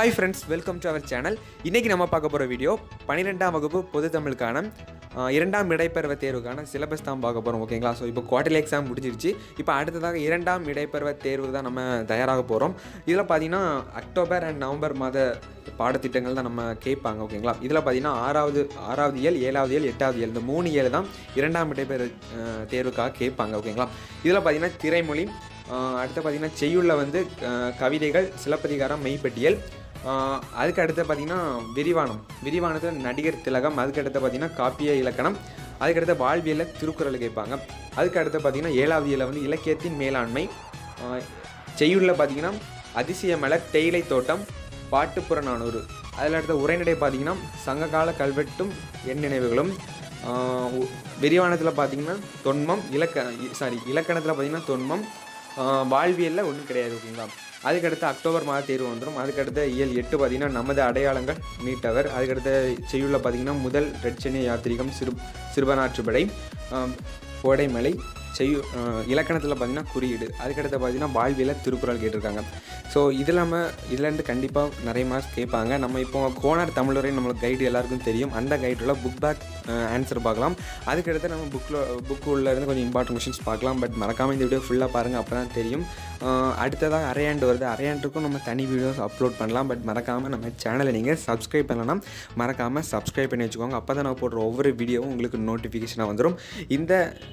hi friends welcome to our channel இன்றைக்கி நம்ம பார்க்க போகிற வீடியோ பன்னிரெண்டாம் வகுப்பு பொது தமிழுக்கான ஆஹ், இரண்டாம் இடைப்பருவ தேர்வுக்கான சிலபஸ் தான் பார்க்க போகிறோம் ஓகேங்களா ஸோ இப்போ குவார்டர்லி எக்ஸாம் முடிஞ்சிருச்சு இப்போ அடுத்ததாக இரண்டாம் இடைப்பருவ தேர்வு தான் நம்ம தயாராக போகிறோம் இதில் பார்த்தீங்கன்னா அக்டோபர் அண்ட் நவம்பர் மாத பாடத்திட்டங்கள் தான் நம்ம கேட்பாங்க ஓகேங்களா இதில் பார்த்தீங்கன்னா ஆறாவது ஆறாவது இயல் ஏழாவது இயல் எட்டாவது இயல் இந்த மூணு இயல் தான் இரண்டாம் இடைப்பெரு ஆஹ், தேர்வுக்காக கேட்பாங்க ஓகேங்களா இதில் பார்த்தீங்கன்னா திரைமொழி ஆஹ், அடுத்து பார்த்தீங்கன்னா செய்யுள்ள வந்து ஆஹ், கவிதைகள் சிலப்பதிகாரம் மெய்ப்பட்டியல் ஆஹ், அதுக்கு அடுத்து பார்த்தீங்கன்னா விரிவானம் விரிவானத்தில் நடிகர் திலகம் அதுக்கு அடுத்து பார்த்தீங்கன்னா காப்பிய இலக்கணம் அதுக்கடுத்து வாழ்வியலில் திருக்குறள் கேட்பாங்க அதுக்கு அடுத்து பார்த்தீங்கன்னா ஏழாவது இயலில் வந்து இலக்கியத்தின் மேலாண்மை ஆஹ், செய்யுள்ள பார்த்தீங்கன்னா அதிசய மலர் தேயிலை தோட்டம் பாட்டுப்புறநானூறு அதில் அடுத்த உரைநடை பார்த்தீங்கன்னா சங்ககால கல்வெட்டும் எண் நினைவுகளும் ஆஹ், உ- விரிவானத்தில் பார்த்தீங்கன்னா தொன்மம் இலக்க சாரி இலக்கணத்தில் பார்த்தீங்கன்னா தொன்மம் ஆஹ், வாழ்வியலில் ஒன்றும் கிடையாது ஓகேங்களா அதுக்கடுத்து அக்டோபர் மாத தேர்வு வந்துடும் அதுக்கடுத்த இயல் எட்டு பார்த்தீங்கன்னா நமது அடையாளங்கள் மீட்டவர் அதுக்கடுத்த செய்யுள்ள பார்த்தீங்கன்னா முதல் ரெட்சனிய யாத்திரிகம் சிறு சிறுபனாற்றுப்படை ஆஹ், கோடைமலை செய்யு இலக்கணத்தில் பார்த்தீங்கன்னா குறியீடு அதுக்கடுத்து பார்த்தீங்கன்னா வாழ்வியலில் திருக்குறள் கேட்டிருக்காங்க ஸோ இது இல்லாமல் இதுலேருந்து கண்டிப்பாக நிறைய மார்க்ஸ் கேட்பாங்க நம்ம இப்போ கோனார் தமிழுரை நம்மளுக்கு கைடு எல்லாருக்கும் தெரியும் அந்த கைடில் புக் பேக் ஆன்சர் பார்க்கலாம் அதுக்கடுத்து நம்ம புக்கில் புக்கு உள்ள இருந்து கொஞ்சம் இம்பார்ட்டன்ட் கொஷின்ஸ் பார்க்கலாம் பட் மறக்காமல் இந்த வீடியோ ஃபுல்லாக பாருங்கள் அப்போ தான் தெரியும் அஹ் அடுத்ததாக அரையாண்டு வருது அரையாண்டுக்கும் நம்ம தனி வீடியோஸ் அப்லோட் பண்ணலாம் பட் மறக்காமல் நம்ம சேனலை நீங்கள் சப்ஸ்கிரைப் பண்ணலாம் மறக்காமல் சப்ஸ்கிரைப் பண்ணி வச்சுக்கோங்க அப்போ தான் நான் போடுற ஒவ்வொரு வீடியோவும் உங்களுக்கு நோட்டிஃபிகேஷனாக வந்துடும் இந்த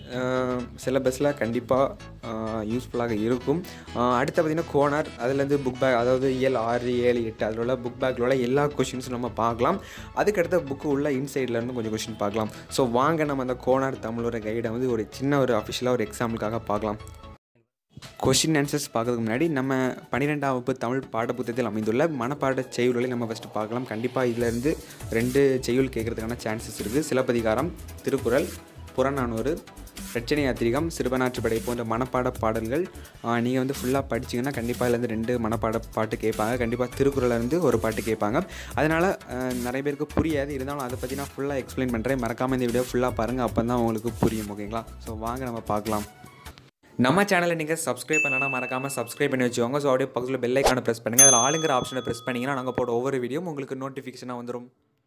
சிலபஸில் கண்டிப்பாக யூஸ்ஃபுல்லாக இருக்கும் அஹ் அடுத்து பார்த்திங்கன்னா கோனார் அதுலேருந்து புக் பேக் அதாவது இயல் ஆறு ஏழு எட்டு அதில் உள்ள புக் பேக்கில் உள்ள எல்லா கொஷின்ஸும் நம்ம பார்க்கலாம் அதுக்கடுத்த புக்கு உள்ள இன்சைடில் இருந்து கொஞ்சம் கொஷின் பார்க்கலாம் ஸோ வாங்க நம்ம அந்த கோனார் தமிழோட கைடை வந்து ஒரு சின்ன ஒரு அஃபிஷியலாக ஒரு எக்ஸாம்பிளுக்காக பார்க்கலாம் கொஷின் ஆன்சர்ஸ் பார்க்கறதுக்கு முன்னாடி நம்ம பன்னிரெண்டாம் வகுப்பு தமிழ் பாடப்புத்தகத்தில் அமைந்துள்ள மனப்பாட செய்யுள்களை நம்ம ஃபஸ்ட்டு பார்க்கலாம் கண்டிப்பாக இதிலேருந்து ரெண்டு செய்யுள் கேட்குறதுக்கான சான்சஸ் இருக்குது சிலப்பதிகாரம் திருக்குறள் புறநானூறு ரச்சனை யாத்திரிகம் சிறுபனாற்றுப்படை போன்ற மனப்பாட பாடல்கள் நீங்கள் வந்து ஃபுல்லாக படிச்சிங்கன்னா கண்டிப்பாக இதுலேருந்து ரெண்டு மனப்பாட பாட்டு கேட்பாங்க கண்டிப்பாக திருக்குறள்ல இருந்து ஒரு பாட்டு கேட்பாங்க அதனால் நிறைய பேருக்கு புரியாது இருந்தாலும் அதை பற்றி நான் ஃபுல்லாக எக்ஸ்பிளைன் பண்ணுறேன் மறக்காமல் இந்த வீடியோ ஃபுல்லாக பாருங்கள் அப்போ தான் உங்களுக்கு புரியும் ஓகேங்களா ஸோ வாங்க நம்ம பார்க்கலாம் நம்ம சேனலை நீங்கள் சப்ஸ்கிரைப் பண்ணலன்னா மறக்காமல் சப்ஸ்கிரைப் பண்ணி வச்சுக்கோங்க ஸோ அப்படியே பக்கத்தில் பெல் ஐக்கானை ப்ரெஸ் பண்ணுங்கள் அதில் ஆளுங்கிற ஆப்ஷனை ப்ரெஸ் பண்ணிங்கன்னா நாங்கள் போட ஒவ்வொரு வீடியோவும் உங்களுக்கு நோட்டிஃபிகேஷனாக வந்துடும்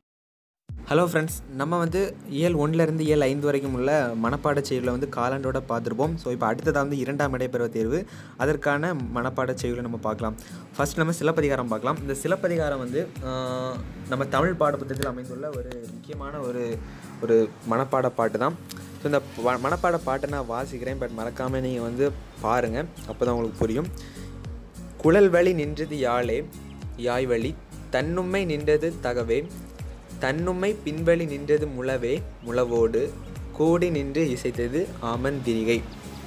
ஹலோ ஃப்ரெண்ட்ஸ் நம்ம வந்து இயல் ஒன்றிலிருந்து இயல் ஐந்து வரைக்கும் உள்ள மனப்பாட செயலில் வந்து காலாண்டோட பார்த்துருப்போம் ஸோ இப்போ அடுத்ததாக வந்து இரண்டாம் இடைப்பெறுவ தேர்வு அதற்கான மனப்பாட செயலை நம்ம பார்க்கலாம் ஃபர்ஸ்ட் நம்ம சிலப்பதிகாரம் பார்க்கலாம் இந்த சிலப்பதிகாரம் வந்து ஆஹ், நம்ம தமிழ் பாடப்புத்தகத்தில் அமைந்துள்ள ஒரு முக்கியமான ஒரு ஒரு மனப்பாட பாட்டு தான் ஸோ இந்த வ- மனப்பாட பாட்டை நான் வாசிக்கிறேன் பட் மறக்காமல் நீங்கள் வந்து பாருங்கள் அப்போ தான் உங்களுக்கு புரியும் குழல் வழி நின்றது யாழே யாய் வழி தன்னும்மை நின்றது தகவே தன்னும்மை பின்வழி நின்றது முழவே முழவோடு கூடி நின்று இசைத்தது ஆமன் திரிகை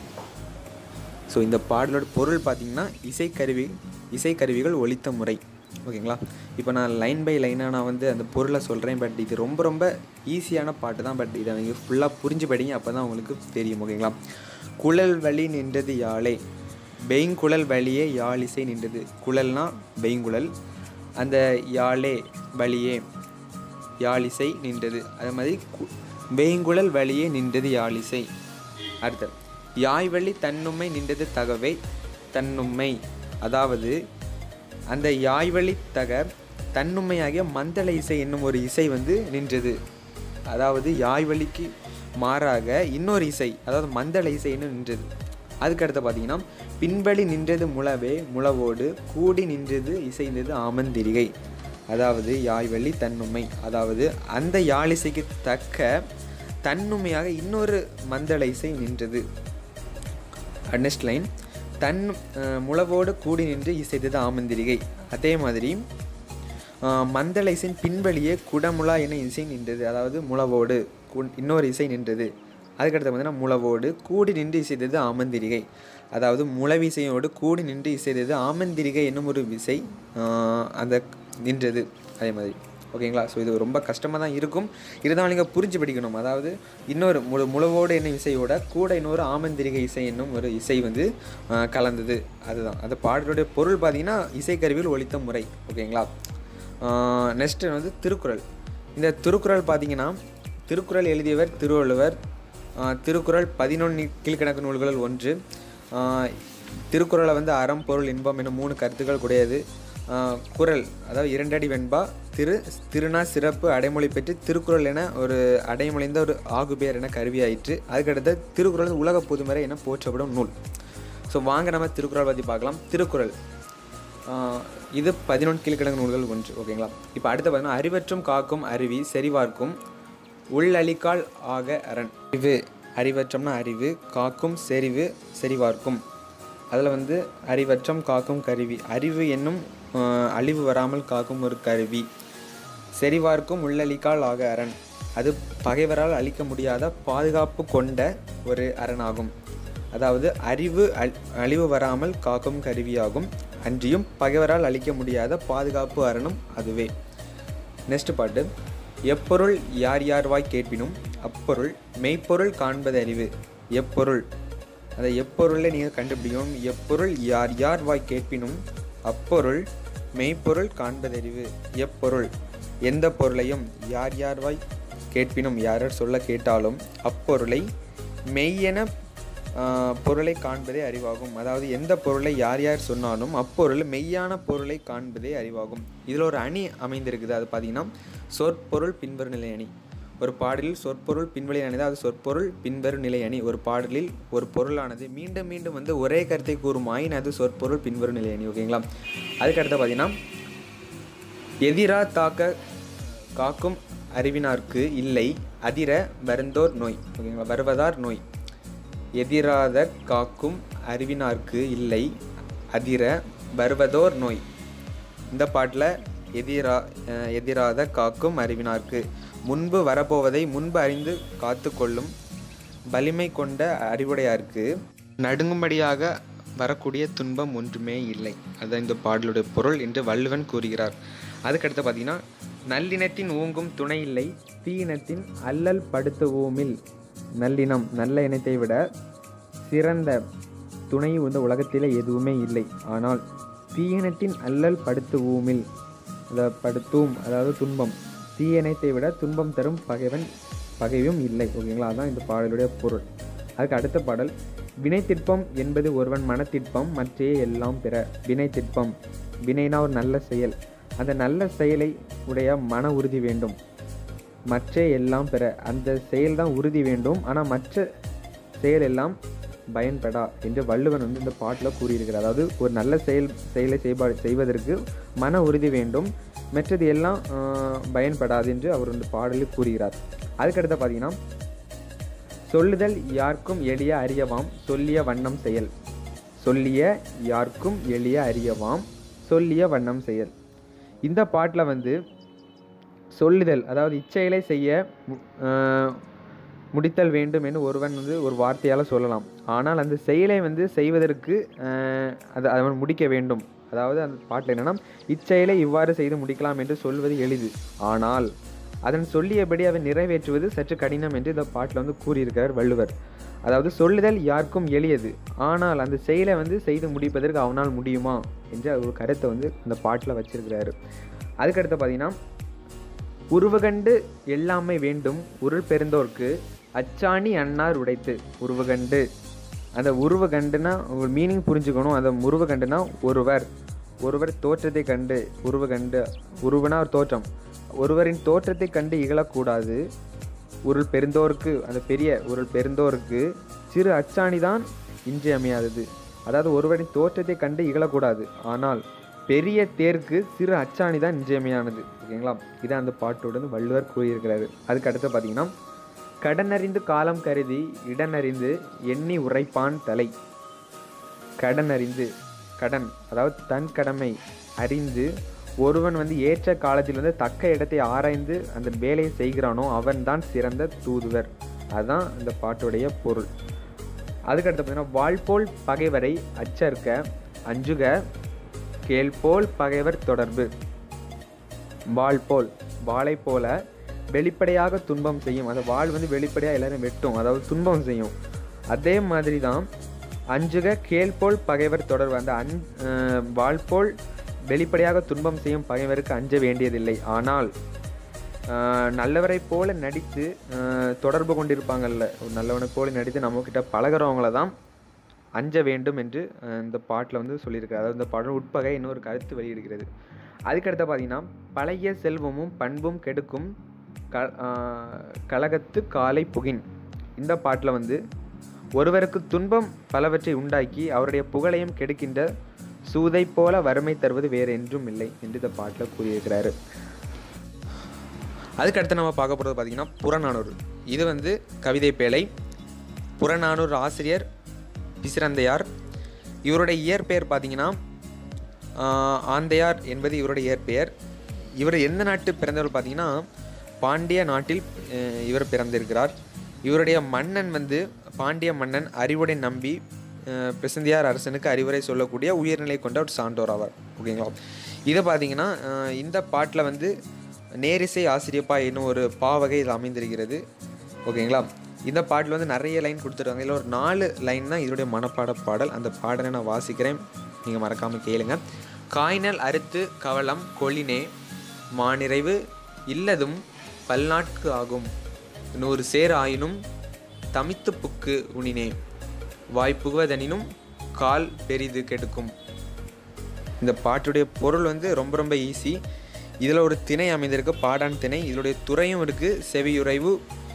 ஸோ இந்த பாடலோட பொருள் பார்த்தீங்கன்னா இசைக்கருவி இசைக்கருவிகள் ஒலித்த முறை ஓகேங்களா இப்போ நான் லைன் பை லைனாக நான் வந்து அந்த பொருளை சொல்கிறேன் பட் இது ரொம்ப ரொம்ப ஈஸியான பாட்டு தான் பட் இதை நீங்கள் ஃபுல்லாக புரிஞ்சு படிங்க அப்போ தான் உங்களுக்கு தெரியும் ஓகேங்களா குழல் வழி நின்றது யாழே பெய்ங்குழல் வழியே யாழ் இசை நின்றது குழல்னா பெய்ங்குழல் அந்த யாழே வழியே யாழிசை நின்றது அது மாதிரி கு- வேங்குழல் வழியே நின்றது யாழிசை அடுத்து யாய் வழி தன்னும்மை நின்றது தகவை தன்னும்மை அதாவது அந்த யாய் வழி தக தன்னும்மையாகிய மந்தள இசை என்னும் ஒரு இசை வந்து நின்றது அதாவது யாய் வழிக்கு மாறாக இன்னொரு இசை அதாவது மந்தள இசை என்ன நின்றது அதுக்கடுத்து பார்த்தீங்கன்னா பின்பலி நின்றது முழவே முழவோடு கூடி நின்றது இசைந்தது ஆமந்திரிகை அதாவது யாழ்வழி தன்னுமை அதாவது அந்த யாழிசைக்கு தக்க தன்னுமையாக இன்னொரு மந்தள இசை நின்றது நெக்ஸ்ட் லைன் தன் அஹ், முழவோடு கூடி நின்று இசைத்தது ஆமந்திரிகை அதே மாதிரி அஹ், மந்தள இசையின் பின்வழியே குடமுலா என இசை நின்றது அதாவது முழவோடு கு- இன்னொரு இசை நின்றது அதுக்கடுத்து பார்த்தீங்கன்னா முழவோடு கூடி நின்று இசைத்தது ஆமந்திரிகை அதாவது முழவிசையோடு கூடி நின்று இசைத்தது ஆமந்திரிகை என்னும் ஒரு விசை அஹ், அந்த நின்றது அதே மாதிரி ஓகேங்களா ஸோ இது ரொம்ப கஷ்டமாக தான் இருக்கும் இருந்தாலும் நீங்கள் புரிஞ்சு படிக்கணும் அதாவது இன்னொரு முழு முழவோடு என்ன இசையோட கூட இன்னொரு ஆமந்திரிகை இசை என்னும் ஒரு இசை வந்து ஆஹ், கலந்தது அதுதான் அந்த பாடலுடைய பொருள் பார்த்தீங்கன்னா இசைக்கருவியில் ஒலித்த முறை ஓகேங்களா நெக்ஸ்ட்டு வந்து திருக்குறள் இந்த திருக்குறள் பார்த்தீங்கன்னா திருக்குறள் எழுதியவர் திருவள்ளுவர் ஆஹ், திருக்குறள் பதினொன்று கீழ்கணக்கு நூல்களில் ஒன்று ஆஹ், திருக்குறளை வந்து அறம் பொருள் இன்பம் என மூணு கருத்துக்கள் கூடியது ஆஹ், குறள் அதாவது இரண்டடி வெண்பா திரு திருநா சிறப்பு அடைமொழி பெற்று திருக்குறள் என ஒரு அடைமொழிந்த ஒரு ஆகுபேர் என கருவியாயிற்று அதுக்கடுத்து திருக்குறள் வந்து உலக பொதுமறை என போற்றப்படும் நூல் ஸோ வாங்க நம்ம திருக்குறள் பற்றி பார்க்கலாம் திருக்குறள் ஆஹ், இது பதினொன்று கீழ்கிழங்கு நூல்கள் ஒன்று ஓகேங்களா இப்போ அடுத்து பார்த்தீங்கன்னா அறிவற்றும் காக்கும் அருவி செறிவார்க்கும் உள்ளழிக்கால் ஆக அரண் அறிவு அறிவற்றம்னா அறிவு காக்கும் செறிவு செறிவார்க்கும் அதில் வந்து அறிவற்றம் காக்கும் கருவி அறிவு என்னும் ஆஹ், அழிவு வராமல் காக்கும் ஒரு கருவி செறிவார்க்கும் உள்ளழிக்கால் ஆக அரண் அது பகைவரால் அழிக்க முடியாத பாதுகாப்பு கொண்ட ஒரு அரணாகும் அதாவது அறிவு அழ் அழிவு வராமல் காக்கும் கருவியாகும் அன்றியும் பகைவரால் அழிக்க முடியாத பாதுகாப்பு அரணும் அதுவே நெக்ஸ்ட் பாட்டு எப்பொருள் யார் யார் வாய் கேட்பினும் அப்பொருள் மெய்ப்பொருள் காண்பது அறிவு எப்பொருள் அதை எப்பொருளை நீங்கள் கண்டுபிடிக்கணும் எப்பொருள் யார் யார் வாய் கேட்பினும் அப்பொருள் மெய்ப்பொருள் காண்பதறிவு எப்பொருள் எந்த பொருளையும் யார் யார் வாய் கேட்பினும் யார் யார் சொல்ல கேட்டாலும் அப்பொருளை மெய்யென ஆஹ், பொருளை காண்பதே அறிவாகும் அதாவது எந்த பொருளை யார் யார் சொன்னாலும் அப்பொருள் மெய்யான பொருளை காண்பதே அறிவாகும் இதில் ஒரு அணி அமைந்திருக்குது அது பார்த்தீங்கன்னா சொற்பொருள் பின்வரும் நிலை அணி ஒரு பாடலில் சொற்பொருள் பின்வழி அணி அது சொற்பொருள் பின்வரும் நிலை அணி ஒரு பாடலில் ஒரு பொருளானது மீண்டும் மீண்டும் வந்து ஒரே கருத்தை கூறுமாயின் அது சொற்பொருள் பின்வரும் நிலை அணி ஓகேங்களா அதுக்கடுத்து பார்த்தீங்கன்னா எதிரா தாக்க காக்கும் அறிவினார்க்கு இல்லை அதிர வருந்தோர் நோய் ஓகேங்களா வருவதார் நோய் எதிராத காக்கும் அறிவினார்க்கு இல்லை அதிர வருவதோர் நோய் இந்த பாட்டில் எதிரா அஹ் எதிராத காக்கும் அறிவினார்க்கு முன்பு வரப்போவதை முன்பு அறிந்து காத்து கொள்ளும் வலிமை கொண்ட அறிவுடையார்க்கு நடுங்கும்படியாக வரக்கூடிய துன்பம் ஒன்றுமே இல்லை அதுதான் இந்த பாடலுடைய பொருள் என்று வள்ளுவன் கூறுகிறார் அதுக்கடுத்து பார்த்தீங்கன்னா நல்லினத்தின் ஊங்கும் துணை இல்லை தீயினத்தின் அல்லல் படுத்துவோமில் நல்லினம் நல்ல இனத்தை விட சிறந்த துணை இந்த உலகத்தில் எதுவுமே இல்லை ஆனால் தீயினத்தின் அல்லல் படுத்துவோமில் அதை படுத்தும் அதாவது துன்பம் தீயணைத்தை விட துன்பம் தரும் பகைவன் பகையும் இல்லை ஓகேங்களா அதான் இந்த பாடலுடைய பொருள் அதுக்கு அடுத்த பாடல் வினைத்திற்பம் என்பது ஒருவன் மனத்திற்பம் மற்றைய எல்லாம் பிற வினைத்திற்பம் வினைனா ஒரு நல்ல செயல் அந்த நல்ல செயலை உடைய மன உறுதி வேண்டும் மற்ற எல்லாம் பெற அந்த செயல் தான் உறுதி வேண்டும் ஆனால் மற்ற செயல் எல்லாம் பயன்படா என்று வள்ளுவன் வந்து இந்த பாட்டில் கூறியிருக்கிறார் அதாவது ஒரு நல்ல செயல் செயலை செய்பா செய்வதற்கு மன உறுதி வேண்டும் மற்றது எல்லாம் ஆஹ், பயன்படாது என்று அவர் இந்த பாடலில் கூறுகிறார் அதுக்கடுத்து பார்த்தீங்கன்னா சொல்லுதல் யார்க்கும் எளிய அறியவாம் சொல்லிய வண்ணம் செயல் சொல்லிய யார்க்கும் எளிய அறியவாம் சொல்லிய வண்ணம் செயல் இந்த பாட்டில் வந்து சொல்லுதல் அதாவது இச்செயலை செய்ய மு- ஆஹ் முடித்தல் வேண்டும் என்று ஒருவன் வந்து ஒரு வார்த்தையால் சொல்லலாம் ஆனால் அந்த செயலை வந்து செய்வதற்கு ஆஹ் அது அவன் முடிக்க வேண்டும் அதாவது அந்த பாட்டில் என்னன்னா இச்செயலை இவ்வாறு செய்து முடிக்கலாம் என்று சொல்வது எளிது ஆனால் அதன் சொல்லியபடி அவன் நிறைவேற்றுவது சற்று கடினம் என்று இந்த பாட்டில் வந்து கூறியிருக்கிறார் வள்ளுவர் அதாவது சொல்லுதல் யாருக்கும் எளியது ஆனால் அந்த செயலை வந்து செய்து முடிப்பதற்கு அவனால் முடியுமா என்ற ஒரு கருத்தை வந்து இந்த பாட்டில் வச்சிருக்கிறாரு அதுக்கடுத்து பார்த்தீங்கன்னா உருவகண்டு எல்லாமே வேண்டும் உருள் பெருந்தோர்க்கு அச்சாணி அன்னார் உடைத்து உருவகண்டு அந்த உருவகண்டுனா ஒரு மீனிங் புரிஞ்சுக்கணும் அந்த உருவகண்டுனா ஒருவர் ஒருவர் தோற்றத்தை கண்டு உருவகண்டு உருவனா ஒரு தோற்றம் ஒருவரின் தோற்றத்தை கண்டு இகழக்கூடாது உருள் பெருந்தோருக்கு அந்த பெரிய உருள் பெருந்தோருக்கு சிறு அச்சாணி தான் இன்றியமையாதது அதாவது ஒருவரின் தோற்றத்தை கண்டு இகழக்கூடாது ஆனால் பெரிய தேருக்கு சிறு அச்சாணி தான் இன்றியமையானது ஓகேங்களா இதான் அந்த பாட்டோட வந்து வள்ளுவர் கூறியிருக்கிறாரு அதுக்கு அடுத்து பார்த்தீங்கன்னா கடனறிந்து காலம் கருதி இடனறிந்து எண்ணி உரைப்பான் தலை கடன் அறிந்து கடன் அதாவது தன் கடமை அறிந்து ஒருவன் வந்து ஏற்ற காலத்தில் வந்து தக்க இடத்தை ஆராய்ந்து அந்த வேலையை செய்கிறானோ அவன்தான் சிறந்த தூதுவர் அதுதான் இந்த பாட்டுடைய பொருள் அதுக்கடுத்து பார்த்தீங்கன்னா வாழ்போல் பகைவரை அச்சற்க அஞ்சுக கேள்போல் பகைவர் தொடர்பு வாள் போல் வாளை போல வெளிப்படையாக துன்பம் செய்யும் அந்த வாள் வந்து வெளிப்படையாக எல்லாரும் வெட்டும் அதாவது துன்பம் செய்யும் அதே மாதிரி தான் அஞ்சுக கேள் போல் பகைவர் தொடர்பு அந்த அஞ் அஹ் வாள் போல் வெளிப்படையாக துன்பம் செய்யும் பகைவருக்கு அஞ்ச வேண்டியதில்லை ஆனால் ஆஹ் நல்லவரைப் போல நடித்து ஆஹ் தொடர்பு கொண்டிருப்பாங்கல்ல ஒரு நல்லவனைப் போல நடித்து நம்மக்கிட்ட பழகுறவங்கள தான் அஞ்ச வேண்டும் என்று அஹ், இந்த பாட்டில் வந்து சொல்லியிருக்காரு அதாவது இந்த பாடல் உட்பகை இன்னொரு கருத்து வெளியிடுகிறது அதுக்கடுத்து பார்த்தீங்கன்னா பழைய செல்வமும் பண்பும் கெடுக்கும் க அஹ், கலகத்து காலை புகின் இந்த பாட்டில் வந்து ஒருவருக்கு துன்பம் பலவற்றை உண்டாக்கி அவருடைய புகழையும் கெடுக்கின்ற சூதை போல வறுமை தருவது வேறு என்றும் இல்லை என்று இந்த பாட்டில் கூறியிருக்கிறாரு அதுக்கடுத்து நம்ம பார்க்க போகிறது பார்த்தீங்கன்னா புறநானூறு இது வந்து கவிதை பேழை புறநானூறு ஆசிரியர் பிசிரந்தையார் இவருடைய இயற்பெயர் பார்த்தீங்கன்னா ஆஹ், ஆந்தையார் என்பது இவருடைய இயற்பெயர் இவர் எந்த நாட்டு பிறந்தவர் பார்த்தீங்கன்னா பாண்டிய நாட்டில் அஹ், இவர் பிறந்திருக்கிறார் இவருடைய மன்னன் வந்து பாண்டிய மன்னன் அறிவுடை நம்பி அஹ், பிசந்தியார் அரசனுக்கு அறிவுரை சொல்லக்கூடிய உயர்நிலை கொண்ட ஒரு சான்றோர் ஆவார் ஓகேங்களா இதை பார்த்தீங்கன்னா அஹ், இந்த பாட்டில் வந்து நேரிசை ஆசிரியப்பா என்னும் ஒரு பாவகை இது அமைந்திருக்கிறது ஓகேங்களா இந்த பாட்டில் வந்து நிறைய லைன் கொடுத்துருக்காங்க இதில் ஒரு நாலு லைன் தான் இதோடைய மனப்பாட பாடல் அந்த பாடலை நான் வாசிக்கிறேன் நீங்கள் மறக்காமல் கேளுங்க காய்நல் அறுத்து கவலம் கொளினே மானிறைவு இல்லதும் பல்நாட்கு ஆகும் நூறு சேர் ஆயினும் தமித்து புக்கு உணினே வாய்ப்புகுவதனினும் கால் பெரிது கெடுக்கும் இந்த பாட்டுடைய பொருள் வந்து ரொம்ப ரொம்ப ஈஸி இதில் ஒரு திணை அமைந்திருக்கு பாடான் திணை இதனுடைய துறையும் இருக்குது செவியுறைவு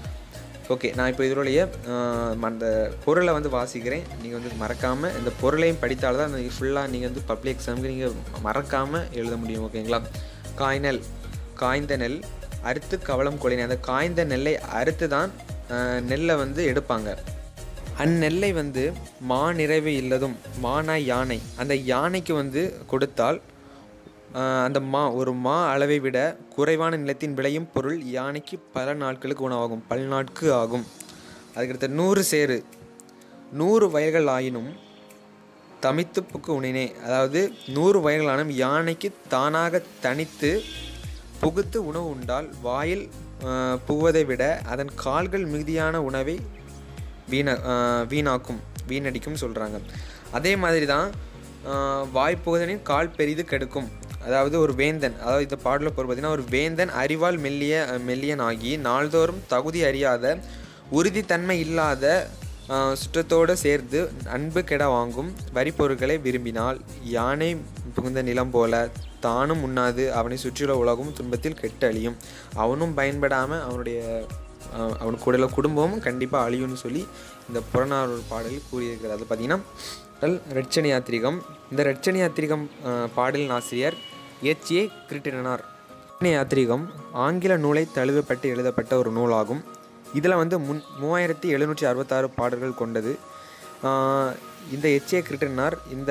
ஓகே நான் இப்போ இதனுடைய ஆஹ், அந்த பொருளை வந்து வாசிக்கிறேன் நீங்கள் வந்து மறக்காமல் இந்த பொருளையும் படித்தால்தான் அந்த ஃபுல்லாக நீங்கள் வந்து பப்ளிக் எக்ஸாமுக்கு நீங்கள் மறக்காமல் எழுத முடியும் ஓகேங்களா காய்நெல் காய்ந்த நெல் அறுத்து கவலம் கொளினை அந்த காய்ந்த நெல்லை அறுத்து தான் ஆஹ், நெல்லை வந்து எடுப்பாங்க அந்நெல்லை வந்து மா நிறைவு இல்லதும் மானாய் யானை அந்த யானைக்கு வந்து கொடுத்தால் ஆஹ், அந்த மா ஒரு மா அளவை விட குறைவான நிலத்தின் விளையும் பொருள் யானைக்கு பல நாட்களுக்கு உணவாகும் பல நாட்கு ஆகும் அதுக்கடுத்த நூறு சேரு நூறு வயல்கள் ஆயினும் தமித்துப்புக்கு உணினே அதாவது நூறு வயல்களானும் யானைக்கு தானாக தனித்து புகுத்து உணவு உண்டால் வாயில் ஆஹ், புகுவதை விட அதன் கால்கள் மிகுதியான உணவை வீண ஆஹ், வீணாக்கும் வீணடிக்கும் சொல்கிறாங்க அதே மாதிரி தான் வாய்ப்புகுதனின் கால் பெரிது கெடுக்கும் அதாவது ஒரு வேந்தன் அதாவது இந்த பாடலில் பொருள் பார்த்தீங்கன்னா ஒரு வேந்தன் அறிவால் மெல்லிய மெல்லியன் ஆகி நாள்தோறும் தகுதி அறியாத உறுதித்தன்மை இல்லாத ஆஹ், சுற்றத்தோடு சேர்ந்து அன்பு கெட வாங்கும் வரிப்பொருட்களை விரும்பினால் யானை புகுந்த நிலம் போல தானும் உண்ணாது அவனை சுற்றியுள்ள உலகம் துன்பத்தில் கெட்டு அழியும் அவனும் பயன்படாமல் அவனுடைய ஆஹ், அவனுக்கு கூட குடும்பமும் கண்டிப்பாக அழியும்னு சொல்லி இந்த புறநானூறு பாடலில் கூறியிருக்கிறது அது பார்த்தீங்கன்னா முதல் ரெட்சணி யாத்திரிகம் இந்த ரெட்சணி யாத்திரிகம் ஆஹ், பாடலின் ஆசிரியர் ஏச்சிஏ கிருட்டினார் ரெட்சணி யாத்திரிகம் ஆங்கில நூலை தழுவப்பட்டு எழுதப்பட்ட ஒரு நூலாகும் இதில் வந்து முன் மூவாயிரத்தி எழுநூற்றி அறுபத்தாறு பாடல்கள் கொண்டது ஆஹ், இந்த எச்ஏ கிருட்டினார் இந்த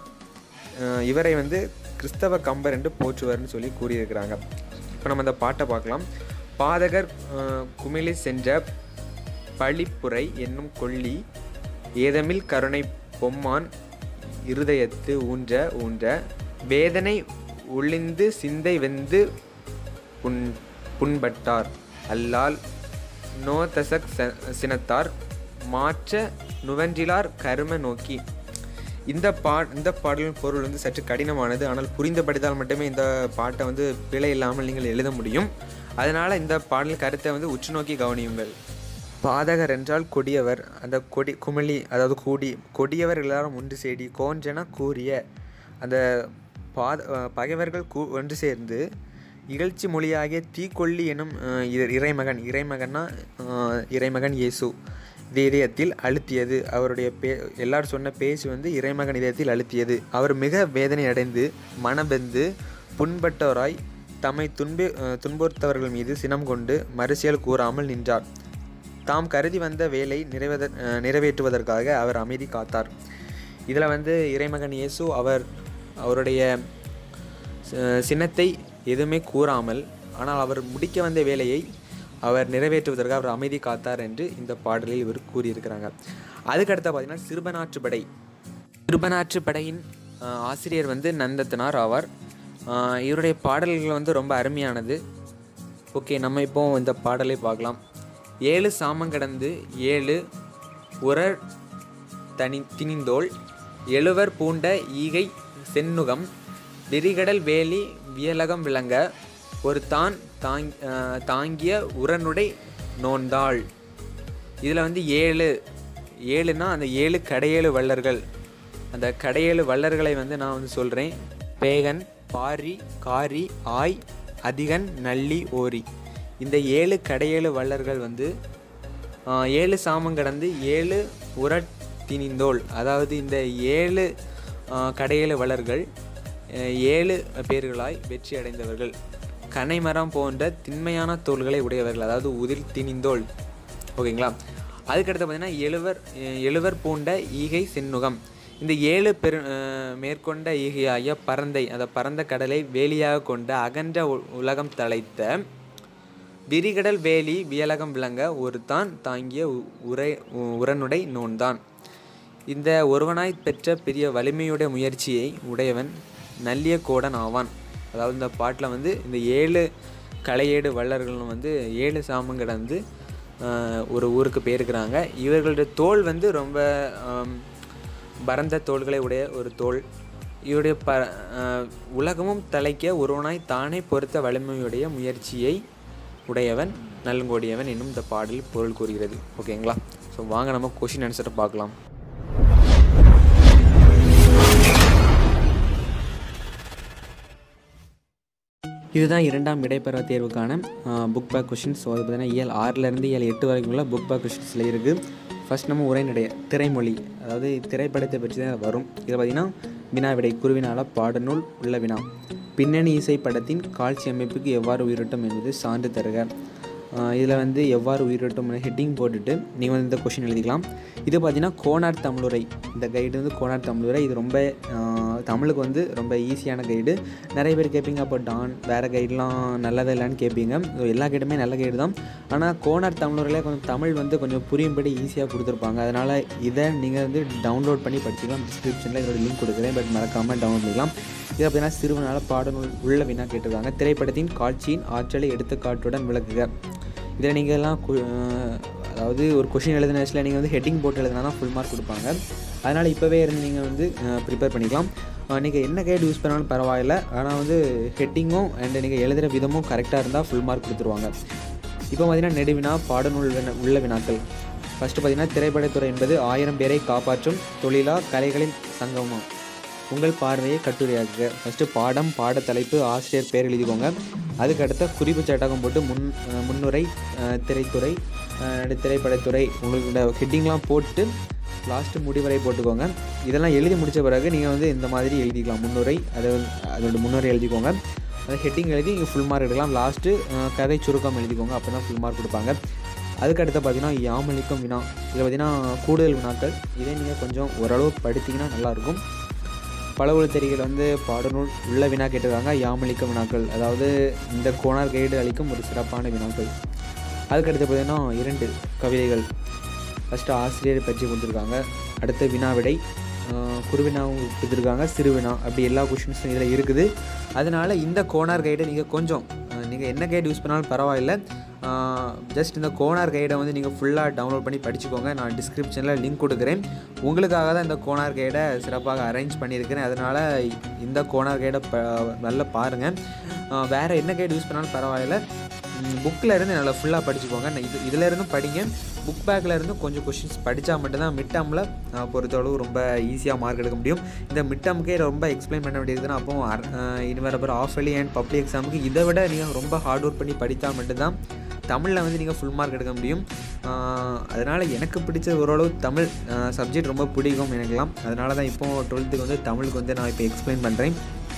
ஆஹ், இவரை வந்து கிறிஸ்தவ கம்பர் என்று போற்றுவர்னு சொல்லி கூறியிருக்கிறாங்க இப்போ நம்ம அந்த பாட்டை பார்க்கலாம் பாதகர் ஆஹ், குமிழி சென்ற பழிப்புரை என்னும் கொள்ளி ஏதமில் கருணை பொம்மான் இருதயத்து ஊன்ற ஊன்ற வேதனை ஒளிந்து சிந்தை வெந்து புண் புண்பட்டார் அல்லால் நோதசக் ச- சினத்தார் மாற்ற நுவன்றிலார் கரும நோக்கி இந்த பா இந்த பாடலின் பொருள் வந்து சற்று கடினமானது ஆனால் புரிந்து படித்தால் மட்டுமே இந்த பாட்டை வந்து பிழை இல்லாமல் நீங்கள் எழுத முடியும் அதனால் இந்த பாடல் கருத்தை வந்து உற்று நோக்கி கவனியுங்கள் பாதகர் என்றால் கொடியவர் அந்த கொடி குமிழி அதாவது கூடி கொடியவர் எல்லாரும் ஒன்று சேடி கோஞ்சென கூறிய அந்த பாத அஹ் பகைவர்கள் கூ ஒன்று சேர்ந்து இகழ்ச்சி மொழியாகிய தீக்கொல்லி எனும் அஹ், இற- இறைமகன் இறைமகன்னா அஹ், இறைமகன் இயேசு இது இதயத்தில் அழுத்தியது அவருடைய பே எல்லாரும் சொன்ன பேச்சு வந்து இறைமகன் இதயத்தில் அழுத்தியது அவர் மிக வேதனை அடைந்து மனபெந்து புண்பட்டவராய் தம்மை துன்பு அஹ், துன்புறுத்தவர்கள் மீது சினம் கொண்டு மறுசியல் கூறாமல் நின்றார் தாம் கருதி வந்த வேலை நிறைவேத அஹ், நிறைவேற்றுவதற்காக அவர் அமைதி காத்தார் இதில் வந்து இறைமகன் இயேசு அவர் அவருடைய அஹ், சினத்தை எதுவுமே கூறாமல் ஆனால் அவர் முடிக்க வந்த வேலையை அவர் நிறைவேற்றுவதற்காக அவர் அமைதி காத்தார் என்று இந்த பாடலில் இவர் கூறியிருக்கிறாங்க அதுக்கடுத்து பார்த்தீங்கன்னா சிறுபனாற்றுப்படை சிறுபனாற்றுப்படையின் அஹ், ஆசிரியர் வந்து நந்தத்தனார் ஆவார் அஹ், இவருடைய பாடல்கள் வந்து ரொம்ப அருமையானது ஓகே நம்ம இப்போ இந்த பாடலை பார்க்கலாம் ஏழு சாமங்கடந்து ஏழு உரர் தனி திணிந்தோள் எழுவர் பூண்ட ஈகை செந்நுகம் விரிகடல் வேலி வியலகம் விளங்க ஒரு தான் தாங் அஹ் தாங்கிய உரனுடை நோந்தாள் இதில் வந்து ஏழு ஏழுனா அந்த ஏழு கடையேழு வள்ளர்கள் அந்த கடையேழு வள்ளர்களை வந்து நான் வந்து சொல்கிறேன் பேகன் பாரி காரி ஆய் அதிகன் நல்லி ஓரி இந்த ஏழு கடையேழு வள்ளர்கள் வந்து ஆஹ், ஏழு சாமம் கடந்து ஏழு உரட் திணிந்தோள் அதாவது இந்த ஏழு ஆஹ், கடையேழு வள்ளர்கள் அஹ், ஏழு பேர்களாய் வெற்றி அடைந்தவர்கள் கனைமரம் போன்ற திண்மையான தோள்களை உடையவர்கள் அதாவது உதிர் திணிந்தோள் ஓகேங்களா அதுக்கடுத்து பார்த்தீங்கன்னா எழுவர் அஹ், எழுவர் பூண்ட ஈகை செந்நுகம் இந்த ஏழு பெரு அஹ், மேற்கொண்ட ஈகையாகிய பரந்தை அந்த பரந்த கடலை வேலியாக கொண்ட அகன்ற உ- உலகம் தலைத்த விரிகடல் வேலி வியலகம் விளங்க ஒரு தான் தாங்கிய உ- உரை உ- உரனுடை நோன்தான் இந்த ஒருவனாய் பெற்ற பெரிய வலிமையுடைய முயற்சியை உடையவன் நல்லிய கோடன் ஆவான் அதாவது இந்த பாட்டில் வந்து இந்த ஏழு கலையேடு வள்ளர்களும் வந்து ஏழு சாமம் கடந்து ஆஹ், ஒரு ஊருக்கு போயிருக்கிறாங்க இவர்களுடைய தோல் வந்து ரொம்ப ஆம், பரந்த தோள்களை உடைய ஒரு தோல் இவருடைய ப ஆஹ், உலகமும் தலைக்க ஒருவனாய் தானே பொறுத்த வலிமையுடைய முயற்சியை உடையவன் நல்கோடியவன் என்னும் இந்த பாடல் பொருள் கூறுகிறது ஓகேங்களா ஸோ வாங்க நம்ம கொஷின் ஆன்சரை பார்க்கலாம் இதுதான் இரண்டாம் இடைப்பெற தேர்வுக்கான புக் பேக் கொஷின்ஸ் ஸோ அது பார்த்தீங்கன்னா இயல் ஆறிலேருந்து இயல் எட்டு வரைக்கும் உள்ள புக் பேக் கொஷின்ஸில் இருக்குது ஃபர்ஸ்ட் நம்ம உரைநடைய திரைமொழி அதாவது திரைப்படத்தை பற்றி தான் வரும் இதில் பார்த்தீங்கன்னா வினா விடை குருவினால பாடநூல் உள்ள வினா பின்னணி இசை படத்தின் காட்சி அமைப்புக்கு எவ்வாறு உயிரோட்டம் என்பது சான்று தருக இதில் வந்து எவ்வாறு உயிரோட்டம் ஹெட்டிங் போட்டுட்டு நீங்கள் வந்து இந்த கொஷின் எழுதிக்கலாம் இது பார்த்தீங்கன்னா கோனார் தமிழுரை இந்த கைடு வந்து கோனார் தமிழுரை இது ரொம்ப ஆஹ், தமிழுக்கு வந்து ரொம்ப ஈஸியான கைடு நிறைய பேர் கேட்பீங்க அப்போ டான் வேறு கைடெலாம் நல்லதா இல்லைன்னு கேட்பீங்க So, எல்லா கைடுமே நல்ல கைடு தான் ஆனால் கோனார் தமிழுரையில் கொஞ்சம் தமிழ் வந்து கொஞ்சம் புரியும்படி ஈஸியாக கொடுத்துருப்பாங்க அதனால் இதை நீங்கள் வந்து டவுன்லோட் பண்ணி படிச்சுக்கலாம் டிஸ்கிரிப்ஷனில் இதோட லிங்க் கொடுக்குறேன் பட் மறக்காமல் டவுன்லோட் பண்ணிக்கலாம் இது பார்த்தீங்கன்னா சிறுவனால பாடநூல் உள்ள வினா கேட்டிருக்காங்க திரைப்படத்தின் காட்சியின் ஆற்றலை எடுத்துக்காட்டுடன் விளக்குக இதில் நீங்கள் எல்லாம் கு- அஹ் அதாவது ஒரு கொஷின் எழுதின வயசில் நீங்கள் வந்து ஹெட்டிங் போட்டு எழுதினா தான் ஃபுல் மார்க் கொடுப்பாங்க அதனால் இப்போவே இருந்து நீங்கள் வந்து ப்ரிப்பேர் பண்ணிக்கலாம் நீங்கள் என்ன கைடு யூஸ் பண்ணாலும் பரவாயில்ல ஆனால் வந்து ஹெட்டிங்கும் அண்ட் நீங்கள் எழுதுகிற விதமும் கரெக்டாக இருந்தால் ஃபுல் மார்க் கொடுத்துருவாங்க இப்போ பார்த்தீங்கன்னா நெடுவினா பாடநூல் வினா- உள்ள வினாக்கள் ஃபஸ்ட்டு பார்த்தீங்கன்னா திரைப்படத்துறை என்பது ஆயிரம் பேரை காப்பாற்றும் தொழிலா கலைகளின் சங்கமம் உங்கள் பார்வையை கட்டுரையாக்குக ஃபஸ்ட்டு பாடம் பாட தலைப்பு ஆசிரியர் பேர் எழுதிக்கோங்க அதுக்கு அடுத்த குறிப்பு சட்டகம் போட்டு முன் அஹ் முன்னுரை அஹ் திரைத்துறை அஹ் திரைப்படத்துறை உங்களோட ஹெட்டிங்லாம் போட்டு லாஸ்ட்டு முடிவரை போட்டுக்கோங்க இதெல்லாம் எழுதி முடித்த பிறகு நீங்கள் வந்து இந்த மாதிரி எழுதிக்கலாம் முன்னுரை அதை வந்து அதோட முன்னுரை எழுதிக்கோங்க அதை ஹெட்டிங் எழுதி நீங்கள் ஃபுல் மார்க் எடுக்கலாம் லாஸ்ட்டு கதை சுருக்கம் எழுதிக்கோங்க அப்போ தான் ஃபுல் மார்க் கொடுப்பாங்க அதுக்கு அடுத்து பார்த்தீங்கன்னா யாமளிக்கும் வினா இதில் பார்த்தீங்கன்னா கூடுதல் வினாக்கள் இதே நீங்கள் கொஞ்சம் ஓரளவு படித்தீங்கன்னா நல்லாயிருக்கும் பலவொழி தெரிகள் வந்து பாடநூல் உள்ள வினா கேட்டிருக்காங்க யாமளிக்கும் வினாக்கள் அதாவது இந்த கோணார் கைடு அளிக்கும் ஒரு சிறப்பான வினாக்கள் அதுக்கடுத்து பார்த்தீங்கன்னா இரண்டு கவிதைகள் ஃபஸ்ட்டு ஆசிரியரை பற்றி கொடுத்துருக்காங்க அடுத்து வினா விடை ஆஹ் குருவினாவும் கொடுத்துருக்காங்க சிறுவினா அப்படி எல்லா கொஷின்ஸும் இதில் இருக்குது அதனால் இந்த கோனார் கைடை நீங்கள் கொஞ்சம் நீங்கள் என்ன கைடு யூஸ் பண்ணாலும் பரவாயில்ல ஜஸ்ட் இந்த கோனார் கைடை வந்து நீங்கள் ஃபுல்லாக டவுன்லோட் பண்ணி படிச்சுக்கோங்க நான் டிஸ்கிரிப்ஷனில் லிங்க் கொடுக்குறேன் உங்களுக்காக தான் இந்த கோனார் கைடை சிறப்பாக அரேஞ்ச் பண்ணியிருக்கிறேன் அதனால் இந்த கோனார் கைடை ப நல்லா பாருங்கள் வேறு என்ன கைடு யூஸ் பண்ணாலும் பரவாயில்ல புக்கில் இருந்து நல்லா ஃபுல்லாக படிச்சுக்கோங்க நான் இது இதில் இருந்தும் படிங்க புக் பேக்கில் இருந்து கொஞ்சம் கொஷின்ஸ் படித்தா மட்டும்தான் மிட் டேர்மில் பொறுத்தளவு ரொம்ப ஈஸியாக மார்க் எடுக்க முடியும் இந்த மிட் டேர்முக்கே ரொம்ப எக்ஸ்பிளைன் பண்ண வேண்டியதுன்னா அப்போ அர- அஹ் இனி வர அப்புறம் ஆஃப் இயர்லி அண்ட் பப்ளிக் எக்ஸாமுக்கு இதை விட நீங்கள் ரொம்ப ஹார்ட் ஒர்க் பண்ணி படித்தா மட்டும்தான் தமிழில் வந்து நீங்கள் ஃபுல் மார்க் எடுக்க முடியும் அதனால் எனக்கு பிடிச்ச ஓரளவு தமிழ் சப்ஜெக்ட் ரொம்ப பிடிக்கும் எனக்குலாம் அதனால தான் இப்போது டுவெல்த்துக்கு வந்து தமிழுக்கு வந்து நான் இப்போ எக்ஸ்பிளைன் பண்ணுறேன்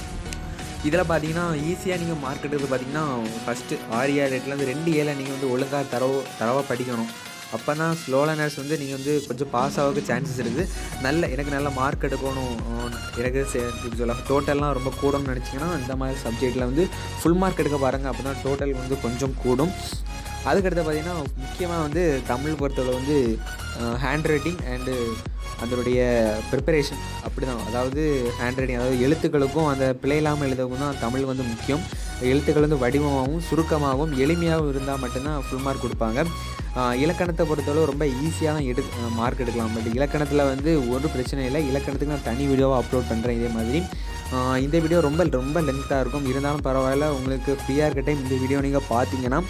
இதில் பார்த்தீங்கன்னா ஈஸியாக நீங்கள் மார்க் எடுக்கிறது பார்த்தீங்கன்னா ஃபஸ்ட்டு ஆறு ஏழு எட்டுலேருந்து ரெண்டு ஏழை நீங்கள் வந்து ஒழுங்காக தரவு தரவாக படிக்கணும் அப்போ தான் ஸ்லோ லேர்னர்ஸ் வந்து நீங்கள் வந்து கொஞ்சம் பாஸ் ஆகிறதுக்கு சான்சஸ் இருக்குது நல்ல எனக்கு நல்ல மார்க் எடுக்கணும் அஹ் எனக்கு சே- எப்படி சொல்ல டோட்டல்லாம் ரொம்ப கூடணும்னு நினச்சிங்கன்னா இந்த மாதிரி சப்ஜெக்டில் வந்து ஃபுல் மார்க் எடுக்க பாருங்கள் அப்போ தான் டோட்டல் வந்து கொஞ்சம் கூடும் அதுக்கடுத்து பார்த்தீங்கன்னா முக்கியமாக வந்து தமிழ் பொறுத்தவரை வந்து ஹேண்ட் ரைட்டிங் அண்டு அதனுடைய ப்ரிப்பரேஷன் அப்படி தான் அதாவது ஹேண்ட் ரைட்டிங் அதாவது எழுத்துக்களுக்கும் அந்த பிழை இல்லாமல் எழுதவும் தான் தமிழ் வந்து முக்கியம் எழுத்துக்கள் வந்து வடிவமாகவும் சுருக்கமாகவும் எளிமையாகவும் இருந்தால் மட்டும்தான் ஃபுல் மார்க் கொடுப்பாங்க ஆஹ் இலக்கணத்தை பொறுத்தளவு ரொம்ப ஈஸியாக தான் எடு மார்க் எடுக்கலாம் பட் இலக்கணத்தில் வந்து ஒரு பிரச்சனை இல்லை இலக்கணத்துக்கு நான் தனி வீடியோவாக அப்லோட் பண்ணுறேன் இதே மாதிரி ஆஹ் இந்த வீடியோ ரொம்ப ரொம்ப லென்த்தாக இருக்கும் இருந்தாலும் பரவாயில்ல உங்களுக்கு ஃப்ரீயாக இருக்க டைம் இந்த வீடியோ நீங்கள் பார்த்தீங்கன்னா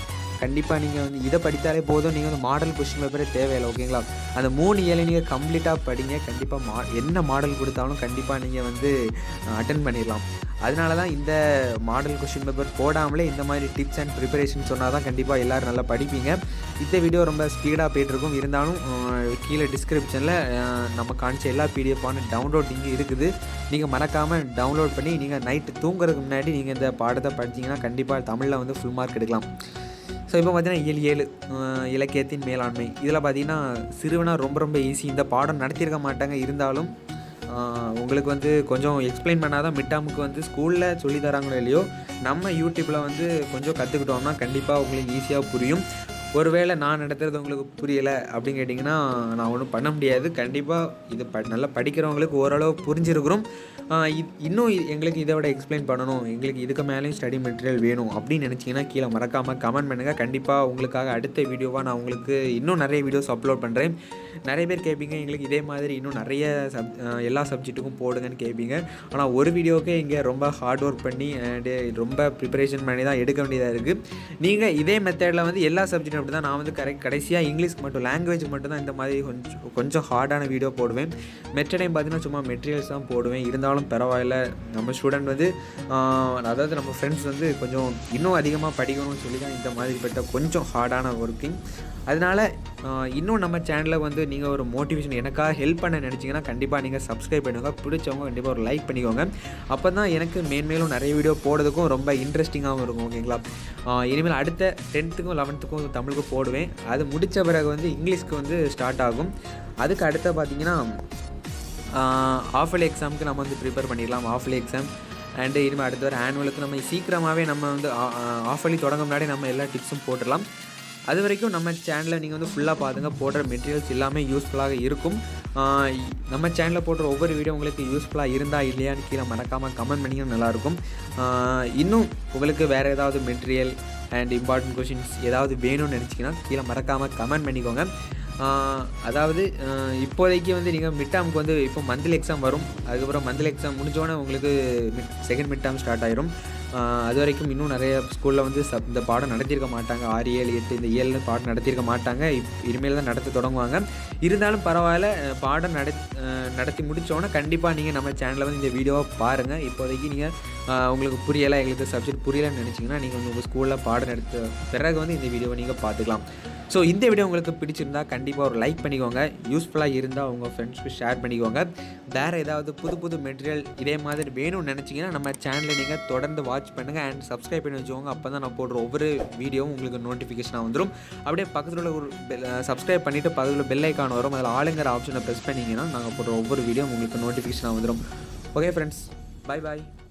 கண்டிப்பாக நீங்கள் வந்து இதை படித்தாலே போதும் நீங்கள் வந்து மாடல் கொஸ்டின் பேப்பரே தேவையில்லை ஓகேங்களா அந்த மூணு இயலை நீங்கள் கம்ப்ளீட்டாக படிங்க கண்டிப்பாக மா என்ன மாடல் கொடுத்தாலும் கண்டிப்பாக நீங்கள் வந்து அட்டன் பண்ணிடலாம் அதனால தான் இந்த மாடல் கொஷின் பேப்பர் போடாமலே இந்த மாதிரி டிப்ஸ் அண்ட் ப்ரிப்பரேஷன் சொன்னால் தான் கண்டிப்பாக எல்லோரும் நல்லா படிப்பீங்க இந்த வீடியோ ரொம்ப ஸ்பீடாக போயிட்டுருக்கும் இருந்தாலும் அஹ், கீழே டிஸ்கிரிப்ஷனில் நம்ம காமிச்ச எல்லா பிடிஎஃபான டவுன்லோட் இங்கே இருக்குது நீங்கள் மறக்காமல் டவுன்லோட் பண்ணி நீங்கள் நைட்டு தூங்குறதுக்கு முன்னாடி நீங்கள் இந்த பாடத்தை படிச்சீங்கன்னா கண்டிப்பாக தமிழில் வந்து ஃபுல் மார்க் எடுக்கலாம் ஸோ இப்போ பார்த்தீங்கன்னா இயல் ஏழு அஹ், இலக்கியத்தின் மேலாண்மை இதில் பார்த்தீங்கன்னா சிறுவனா ரொம்ப ரொம்ப ஈஸி இந்த பாடம் நடத்தியிருக்க மாட்டாங்க இருந்தாலும் ஆஹ் உங்களுக்கு வந்து கொஞ்சம் எக்ஸ்பிளைன் பண்ணால் தான் மிட்டாமுக்கு வந்து ஸ்கூலில் சொல்லி தராங்களோ இல்லையோ நம்ம யூடியூப்பில் வந்து கொஞ்சம் கற்றுக்கிட்டோம்னா கண்டிப்பாக உங்களுக்கு ஈஸியாக புரியும் ஒருவேளை நான் நடத்துறது உங்களுக்கு புரியலை அப்படின்னு கேட்டிங்கன்னா நான் ஒன்றும் பண்ண முடியாது கண்டிப்பாக இது ப நல்லா படிக்கிறவங்களுக்கு ஓரளவு புரிஞ்சிருக்கிறோம் ஆஹ் இது இன்னும் இது- எங்களுக்கு இதை விட எக்ஸ்பிளைன் பண்ணணும் எங்களுக்கு இதுக்கு மேலேயும் ஸ்டடி மெட்டீரியல் வேணும் அப்படின்னு நினச்சிங்கன்னா கீழே மறக்காமல் கமெண்ட் பண்ணுங்கள் கண்டிப்பாக உங்களுக்காக அடுத்த வீடியோவாக நான் உங்களுக்கு இன்னும் நிறைய வீடியோஸ் அப்லோட் பண்ணுறேன் நிறைய பேர் கேட்பீங்க எங்களுக்கு இதே மாதிரி இன்னும் நிறைய சப் ஆஹ் எல்லா சப்ஜெக்ட்டுக்கும் போடுங்கன்னு கேட்பீங்க ஆனால் ஒரு வீடியோக்கே இங்கே ரொம்ப ஹார்ட் ஒர்க் பண்ணி அண்டு ரொம்ப ப்ரிப்பரேஷன் பண்ணி தான் எடுக்க வேண்டியதாக இருக்குது நீங்கள் இதே மெத்தடில் வந்து எல்லா சப்ஜெக்டும் அப்படி தான் நான் வந்து கரெக்ட் கடைசியாக இங்கிலீஷ்க்கு மட்டும் லாங்குவேஜ் மட்டும் தான் இந்த மாதிரி கொஞ்சம் கொஞ்சம் ஹார்டான வீடியோ போடுவேன் மெட்டடைம் பார்த்தீங்கன்னா சும்மா மெட்டீரியல்ஸ் தான் போடுவேன் இருந்தாலும் பரவாயில்ல நம்ம ஸ்டூடெண்ட் வந்து ஆஹ், அதாவது நம்ம ஃப்ரெண்ட்ஸ் வந்து கொஞ்சம் இன்னும் அதிகமாக படிக்கணும்னு சொல்லி தான் இந்த மாதிரிப்பட்ட கொஞ்சம் ஹார்டான ஒர்க்கிங் அதனால் இன்னும் நம்ம சேனலில் வந்து நீங்கள் ஒரு மோட்டிவேஷன் எனக்காக ஹெல்ப் பண்ண நினச்சிங்கன்னா கண்டிப்பாக நீங்கள் சப்ஸ்கிரைப் பண்ணுங்க பிடிச்சவங்க கண்டிப்பாக ஒரு லைக் பண்ணிக்கோங்க அப்போ தான் எனக்கு மேன்மேலும் நிறைய வீடியோ போடுறதுக்கும் ரொம்ப இன்ட்ரெஸ்டிங்காகவும் இருக்கும் ஓகேங்களா ஆஹ் இனிமேல் அடுத்த டென்த்துக்கும் லெவன்த்துக்கும் தமிழுக்கு போடுவேன் அது முடித்த பிறகு வந்து இங்கிலீஷ்க்கு வந்து ஸ்டார்ட் ஆகும் அதுக்கு அடுத்த பார்த்தீங்கன்னா ஆஃபலி எக்ஸாமுக்கு நம்ம வந்து ப்ரிப்பேர் பண்ணிடலாம் ஆஃபலி எக்ஸாம் அண்டு இனிமேல் அடுத்த வர ஆனுவலுக்கு நம்ம சீக்கிரமாகவே நம்ம வந்து ஆஃபலி தொடங்க முன்னாடி நம்ம எல்லா டிப்ஸும் போட்டுடலாம் அது வரைக்கும் நம்ம சேனலை நீங்கள் வந்து ஃபுல்லாக பாருங்க போடுற மெட்டீரியல்ஸ் எல்லாமே யூஸ்ஃபுல்லாக இருக்கும் ஆஹ் இ- நம்ம சேனலில் போடுற ஒவ்வொரு வீடியோ உங்களுக்கு யூஸ்ஃபுல்லாக இருந்தா இல்லையான்னு கீழே மறக்காமல் கமெண்ட் பண்ணிங்கன்னா நல்லாயிருக்கும் ஆஹ் இன்னும் உங்களுக்கு வேறு ஏதாவது மெட்டீரியல் அண்ட் இம்பார்ட்டன்ட் கொஷின்ஸ் ஏதாவது வேணும்னு நினச்சிங்கன்னா கீழே மறக்காமல் கமெண்ட் பண்ணிக்கோங்க ஆஹ் அதாவது ஆஹ் இப்போதைக்கு வந்து நீங்கள் மிட் டேர்முக்கு வந்து இப்போ மந்த்லி எக்ஸாம் வரும் அதுக்கப்புறம் மந்த்லி எக்ஸாம் முடிஞ்சோடனே உங்களுக்கு செகண்ட் மிட் டேர்ம் ஸ்டார்ட் ஆயிரும் ஆஹ் அது வரைக்கும் இன்னும் நிறைய ஸ்கூலில் வந்து சப் இந்த பாடம் நடத்தியிருக்க மாட்டாங்க ஆறு ஏழு எட்டு இந்த ஏழு பாடம் நடத்தியிருக்க மாட்டாங்க இப் இனிமேல் தான் நடத்த தொடங்குவாங்க இருந்தாலும் பரவாயில்ல அஹ் பாடம் நட அஹ் நடத்தி முடித்தோன்னே கண்டிப்பாக நீங்கள் நம்ம சேனலில் வந்து இந்த வீடியோவை பாருங்கள் இப்போதைக்கு நீங்கள் உங்களுக்கு புரியலை எங்களுக்கு சப்ஜெக்ட் புரியலைன்னு நினச்சிங்கன்னா நீங்கள் உங்கள் ஸ்கூலில் பாடம் நடத்த பிறகு வந்து இந்த வீடியோவை நீங்கள் பார்த்துக்கலாம் ஸோ இந்த வீடியோ உங்களுக்கு பிடிச்சிருந்தா கண்டிப்பாக ஒரு லைக் பண்ணிக்கோங்க யூஸ்ஃபுல்லாக இருந்தால் உங்கள் ஃப்ரெண்ட்ஸ்க்கு ஷேர் பண்ணிக்கோங்க வேறு ஏதாவது புது புது மெட்டீரியல் இதே மாதிரி வேணும்னு நினச்சிங்கன்னா நம்ம சேனலை நீங்கள் தொடர்ந்து வாட்ச் பண்ணுங்கள் அண்ட் சப்ஸ்கிரைப் பண்ணி வச்சுக்கோங்க அப்போ தான் நான் போடுற ஒவ்வொரு வீடியோவும் உங்களுக்கு நோட்டிஃபிகேஷனாக வந்துடும் அப்படியே பக்கத்தில் உள்ள ஒரு பெல் சப்ஸ்கிரைப் பண்ணிவிட்டு பக்கத்தில் பெல் ஐக்கான் வரும் அதில் ஆளுங்கிற ஆப்ஷனை ப்ரெஸ் பண்ணிங்கன்னா நாங்கள் போடுற ஒவ்வொரு வீடியோ உங்களுக்கு நோட்டிஃபிகேஷனாக வந்துடும் ஓகே ஃப்ரெண்ட்ஸ் பை பாய்